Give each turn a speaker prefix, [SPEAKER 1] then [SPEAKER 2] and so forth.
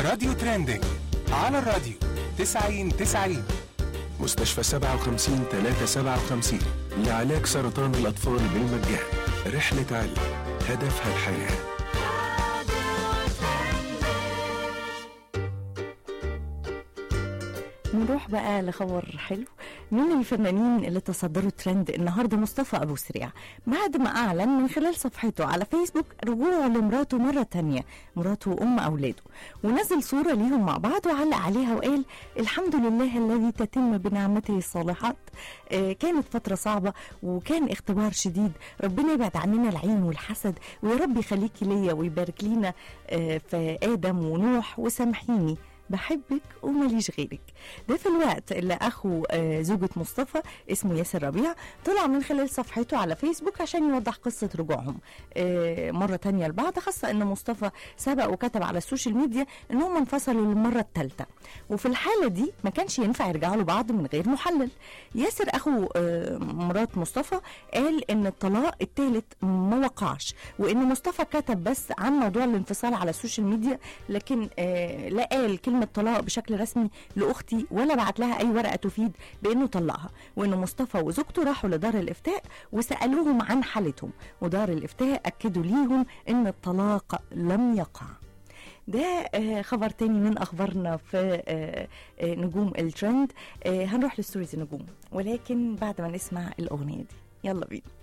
[SPEAKER 1] راديو ترندنج على الراديو 90 90
[SPEAKER 2] مستشفى 57 357 لعلاج سرطان الأطفال بالمجان رحلة علم هدفها الحياه
[SPEAKER 3] نروح بقى لخبر حلو من الفنانين اللي تصدروا ترند النهارده مصطفى ابو سريع بعد ما اعلن من خلال صفحته على فيسبوك رجوعه لمراته مره تانية مراته وام اولاده ونزل صوره ليهم مع بعض وعلق عليها وقال الحمد لله الذي تتم بنعمته الصالحات آه كانت فتره صعبه وكان اختبار شديد ربنا يبعد عننا العين والحسد ويا رب يخليكي ليا ويبارك لينا آه في ادم ونوح وسامحيني بحبك ومليش غيرك ده في الوقت اللي اخو آه، زوجة مصطفى اسمه ياسر ربيع طلع من خلال صفحته على فيسبوك عشان يوضح قصة رجوعهم آه، مرة تانية لبعض خاصة ان مصطفى سبق وكتب على السوشيال ميديا ان هم انفصلوا للمرة الثالثة وفي الحالة دي ما كانش ينفع يرجعوا لبعض من غير محلل ياسر اخو آه، مرات مصطفى قال ان الطلاق الثالث ما وقعش وان مصطفى كتب بس عن موضوع الانفصال على السوشيال ميديا لكن آه، لا قال كلمة طلاق بشكل رسمي لأختي ولا بعت لها أي ورقة تفيد بأنه طلقها وأن مصطفى وزوجته راحوا لدار الإفتاء وسألوهم عن حالتهم ودار الإفتاء أكدوا ليهم أن الطلاق لم يقع ده آه، خبر تاني من اخبارنا في آه، آه، نجوم الترند آه، هنروح لستوريز النجوم ولكن بعد ما نسمع الاغنيه دي يلا بينا